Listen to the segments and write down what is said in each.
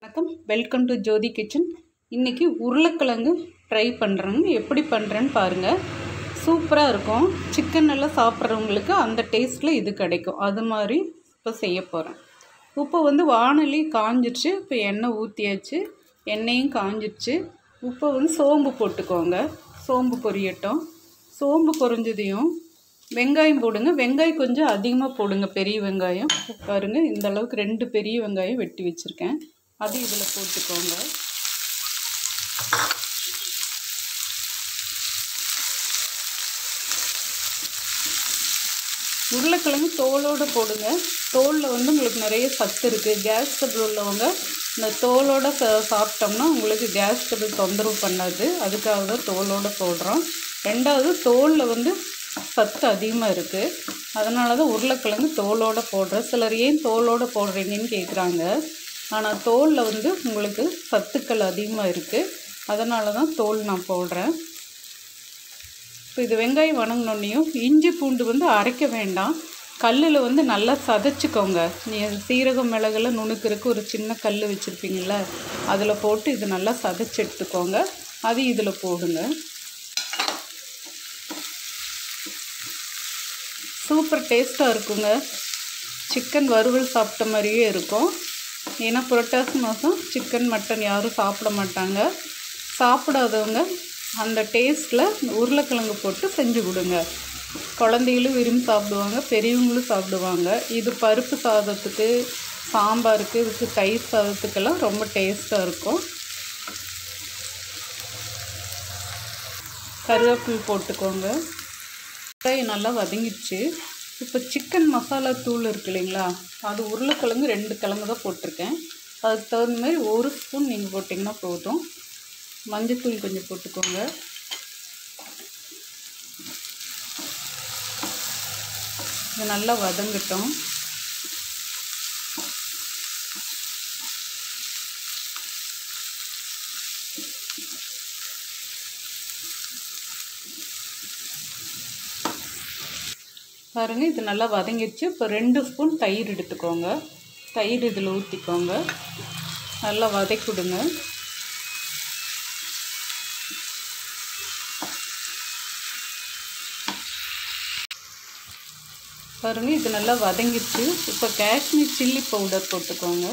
வணக்கம் welcome to Jothi kitchen இன்றைக்கி உருளைக்கிழங்கு ட்ரை பண்ணுறேங்க எப்படி பண்ணுறேன்னு பாருங்கள் சூப்பராக இருக்கும் சிக்கன் எல்லாம் சாப்பிட்றவங்களுக்கு அந்த டேஸ்ட்டில் இது கிடைக்கும் அது மாதிரி இப்போ செய்ய போகிறேன் இப்போ வந்து வானொலி காஞ்சிடுச்சு இப்போ எண்ணெய் ஊற்றியாச்சு எண்ணெயும் காஞ்சிடுச்சு இப்போ வந்து சோம்பு போட்டுக்கோங்க சோம்பு பொரியட்டும் சோம்பு பொரிஞ்சதையும் வெங்காயம் போடுங்க வெங்காயம் கொஞ்சம் அதிகமாக போடுங்க பெரிய வெங்காயம் பாருங்க இந்த அளவுக்கு ரெண்டு பெரிய வெங்காயம் வெட்டி வச்சுருக்கேன் அது இதில் போட்டுக்கோங்க உருளைக்கிழங்கு தோலோடு போடுங்க தோலில் வந்து உங்களுக்கு நிறைய சத்து இருக்குது கேஸ் ட்ரபிள் உள்ளவங்க இந்த தோலோடு ச சாப்பிட்டோம்னா உங்களுக்கு கேஸ் ட்ரபிள் தொந்தரவு பண்ணாது அதுக்காக தான் தோலோடு போடுறோம் ரெண்டாவது தோலில் வந்து சத்து அதிகமாக இருக்குது அதனால தான் உருளைக்கிழங்கு தோலோடு போடுறேன் சிலர் ஏன் தோலோடு போடுறீங்கன்னு கேட்குறாங்க ஆனால் தோலில் வந்து உங்களுக்கு சத்துக்கள் அதிகமாக இருக்குது அதனால தான் தோல் நான் போடுறேன் இப்போ இது வெங்காயம் வணங்கினோன்னையும் இஞ்சி பூண்டு வந்து அரைக்க வேண்டாம் கல்லில் வந்து நல்லா சதைச்சிக்கோங்க நீ சீரகம் மிளகுல நுணுக்கிறதுக்கு ஒரு சின்ன கல் வச்சுருப்பீங்கள அதில் போட்டு இது நல்லா சதைச்சி எடுத்துக்கோங்க அது இதில் போடுங்க சூப்பர் டேஸ்ட்டாக இருக்குங்க சிக்கன் வறுவல் சாப்பிட்ட மாதிரியே இருக்கும் ஏன்னா புரட்டாசி மாதம் சிக்கன் மட்டன் யாரும் சாப்பிட மாட்டாங்க சாப்பிடாதவங்க அந்த டேஸ்ட்டில் உருளைக்கிழங்கு போட்டு செஞ்சு கொடுங்க குழந்தைகளும் விரும்பி சாப்பிடுவாங்க பெரியவங்களும் சாப்பிடுவாங்க இது பருப்பு சாதத்துக்கு சாம்பாருக்கு இதுக்கு தயிர் சாதத்துக்கெல்லாம் ரொம்ப டேஸ்ட்டாக இருக்கும் கருவேப்பில் போட்டுக்கோங்க வெங்காயம் நல்லா வதங்கிடுச்சு இப்போ சிக்கன் மசாலா தூள் இருக்கு இல்லைங்களா அது உருளைக்கிழங்கு ரெண்டு கிழங்கு தான் போட்டிருக்கேன் அதுக்கு தகுந்த மாதிரி ஒரு ஸ்பூன் நீங்கள் போட்டிங்கன்னா போதும் மஞ்சத்தூள் கொஞ்சம் போட்டுக்கோங்க இது நல்லா வதங்கட்டும் பாருங்கள் இது நல்லா வதங்கிடுச்சு இப்போ ரெண்டு ஸ்பூன் தயிர் எடுத்துக்கோங்க தயிர் இதில் ஊற்றிக்கோங்க நல்லா வதக்கிவிடுங்க பாருங்கள் இது நல்லா வதங்கிடுச்சு இப்போ காஷ்மீர் சில்லி பவுடர் போட்டுக்கோங்க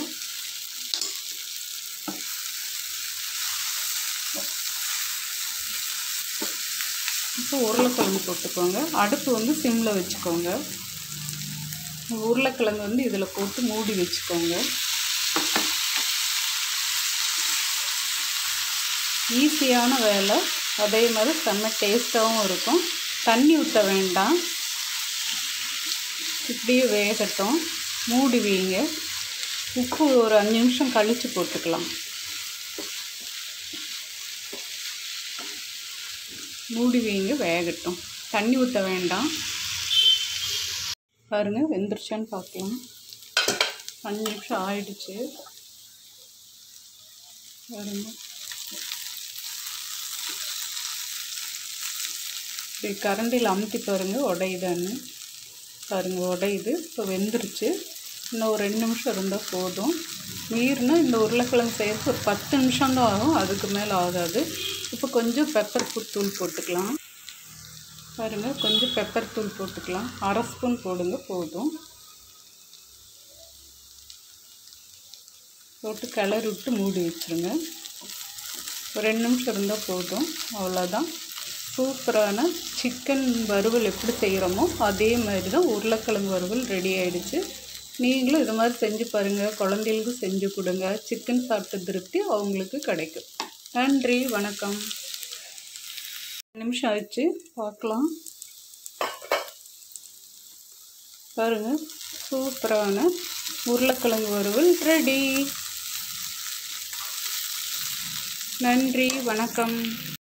இப்போ உருளைக்கிழங்கு போட்டுக்கோங்க அடுப்பு வந்து சிம்மில் வச்சுக்கோங்க உருளைக்கிழங்கு வந்து இதில் போட்டு மூடி வச்சுக்கோங்க ஈஸியான வேலை அதே மாதிரி செம்ம டேஸ்ட்டாகவும் இருக்கும் தண்ணி ஊற்ற வேண்டாம் இப்படியே வேகட்டும் மூடி வைங்க உப்பு ஒரு அஞ்சு நிமிஷம் கழித்து போட்டுக்கலாம் மூடி வைங்க வேகட்டும் தண்ணி ஊற்ற வேண்டாம் பாருங்கள் வெந்துருச்சான்னு பார்க்கலாம் அஞ்சு நிமிஷம் ஆயிடுச்சு பாருங்க இப்படி கரண்டியில் அமுத்தி பாருங்கள் உடையுதான்னு பாருங்கள் உடையுது இப்போ வெந்துருச்சு இன்னும் ஒரு ரெண்டு நிமிஷம் இருந்தால் போதும் மீறினா இந்த உருளைக்கிழங்கு செய்யறதுக்கு ஒரு பத்து நிமிஷம் தான் ஆகும் அதுக்கு மேலே ஆகாது இப்போ கொஞ்சம் பெப்பர் தூள் போட்டுக்கலாம் பாருங்கள் கொஞ்சம் பெப்பர் தூள் போட்டுக்கலாம் அரை ஸ்பூன் போடுங்க போதும் போட்டு கிளறி விட்டு மூடி வச்சுருங்க ஒரு ரெண்டு நிமிஷம் இருந்தால் போதும் அவ்வளோதான் சூப்பரான சிக்கன் வறுவல் எப்படி செய்கிறோமோ அதே மாதிரி தான் உருளைக்கிழங்கு வறுவல் ரெடி ஆகிடுச்சு நீங்களும் இது மாதிரி செஞ்சு பாருங்கள் குழந்தைகளுக்கும் செஞ்சு கொடுங்க சிக்கன் சாப்பிட்ட திருப்தி அவங்களுக்கு கிடைக்கும் நன்றி வணக்கம் நிமிஷம் ஆயிடுச்சு பார்க்கலாம் பாருங்கள் சூப்பரான உருளைக்கிழங்கு வறுவல் ரெடி நன்றி வணக்கம்